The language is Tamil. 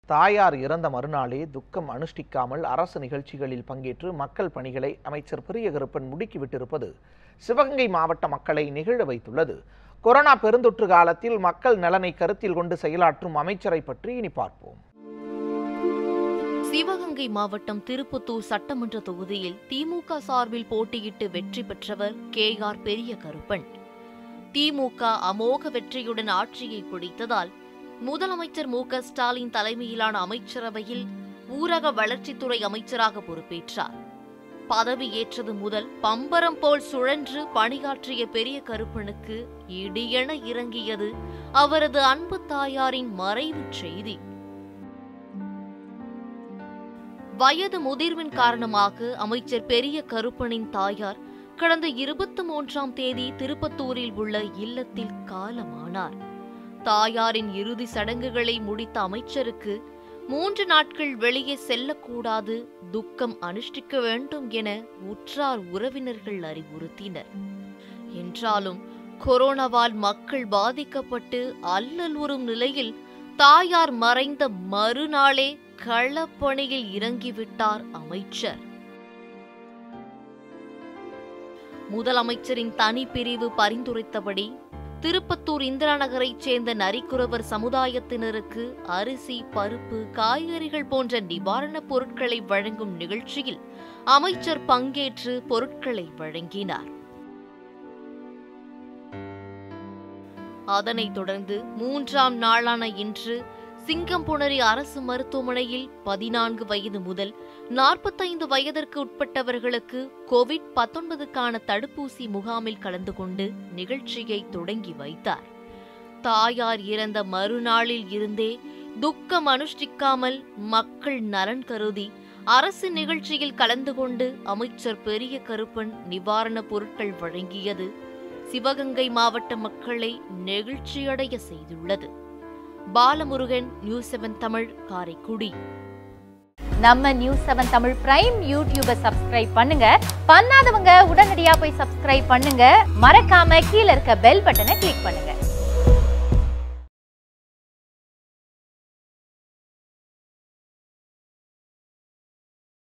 தாயார் இறந்த மறுநாளே துக்கம் அனுஷ்டிக்காமல் அரசு நிகழ்ச்சிகளில் பங்கேற்று மக்கள் பணிகளை அமைச்சர் பெரியகருப்பன் முடுக்கிவிட்டிருப்பது சிவகங்கை மாவட்ட மக்களை நிகழ வைத்துள்ளது கொரோனா பெருந்தொற்று காலத்தில் மக்கள் நலனை கருத்தில் கொண்டு செயலாற்றும் அமைச்சரை பற்றி இனி பார்ப்போம் சிவகங்கை மாவட்டம் திருப்புத்தூர் சட்டமன்ற தொகுதியில் திமுக சார்பில் போட்டியிட்டு வெற்றி பெற்றவர் கே ஆர் பெரிய கருப்பன் திமுக அமோக வெற்றியுடன் ஆட்சியை பிடித்ததால் முதலமைச்சர் மு க ஸ்டாலின் தலைமையிலான அமைச்சரவையில் ஊரக வளர்ச்சித்துறை அமைச்சராக பொறுப்பேற்றார் பதவியேற்றது முதல் பம்பரம் போல் சுழன்று பணியாற்றிய பெரிய கருப்பனுக்கு இடியென இறங்கியது அவரது அன்பு தாயாரின் மறைவுச் செய்தி வயது முதிர்வின் காரணமாக அமைச்சர் பெரிய கருப்பனின் தாயார் கடந்த இருபத்தி மூன்றாம் தேதி திருப்பத்தூரில் உள்ள இல்லத்தில் காலமானார் தாயாரின் இறுதி சடங்குகளை முடித்த அமைச்சருக்கு மூன்று நாட்கள் வெளியே செல்லக்கூடாது துக்கம் அனுஷ்டிக்க வேண்டும் என உற்றார் உறவினர்கள் அறிவுறுத்தினர் என்றாலும் கொரோனாவால் மக்கள் பாதிக்கப்பட்டு அல்லல் உறும் நிலையில் தாயார் மறைந்த மறுநாளே களப்பணியில் இறங்கிவிட்டார் அமைச்சர் முதலமைச்சரின் தனிப்பிரிவு பரிந்துரைத்தபடி திருப்பத்தூர் இந்திரா நகரைச் சேர்ந்த நரிக்குறவர் சமுதாயத்தினருக்கு அரிசி பருப்பு காய்கறிகள் போன்ற நிவாரணப் பொருட்களை வழங்கும் நிகழ்ச்சியில் அமைச்சர் பங்கேற்று பொருட்களை வழங்கினார் அதனைத் தொடர்ந்து மூன்றாம் நாளான இன்று சிங்கம்புணரி அரசு மருத்துவமனையில் பதினான்கு வயது முதல் நாற்பத்தைந்து வயதிற்கு உட்பட்டவர்களுக்கு கோவிட் பத்தொன்பதுக்கான தடுப்பூசி முகாமில் கலந்து கொண்டு நிகழ்ச்சியை தொடங்கி வைத்தார் தாயார் இறந்த மறுநாளில் இருந்தே துக்கம் அனுஷ்டிக்காமல் மக்கள் நலன் கருதி அரசு நிகழ்ச்சியில் கலந்து கொண்டு அமைச்சர் பெரிய கருப்பன் நிவாரணப் பொருட்கள் வழங்கியது சிவகங்கை மாவட்ட மக்களை நெகிழ்ச்சியடைய செய்துள்ளது பாலமுருகன் நியூஸ் செவன் தமிழ் காரைக்குடி நம்ம நியூஸ் செவன் தமிழ் பிரைம் யூடியூபை சப்ஸ்கிரைப் பண்ணுங்க பண்ணாதவங்க உடனடியா போய் சப்ஸ்கிரைப் பண்ணுங்க மறக்காம கீழ இருக்க பெல் பட்டனை கிளிக் பண்ணுங்க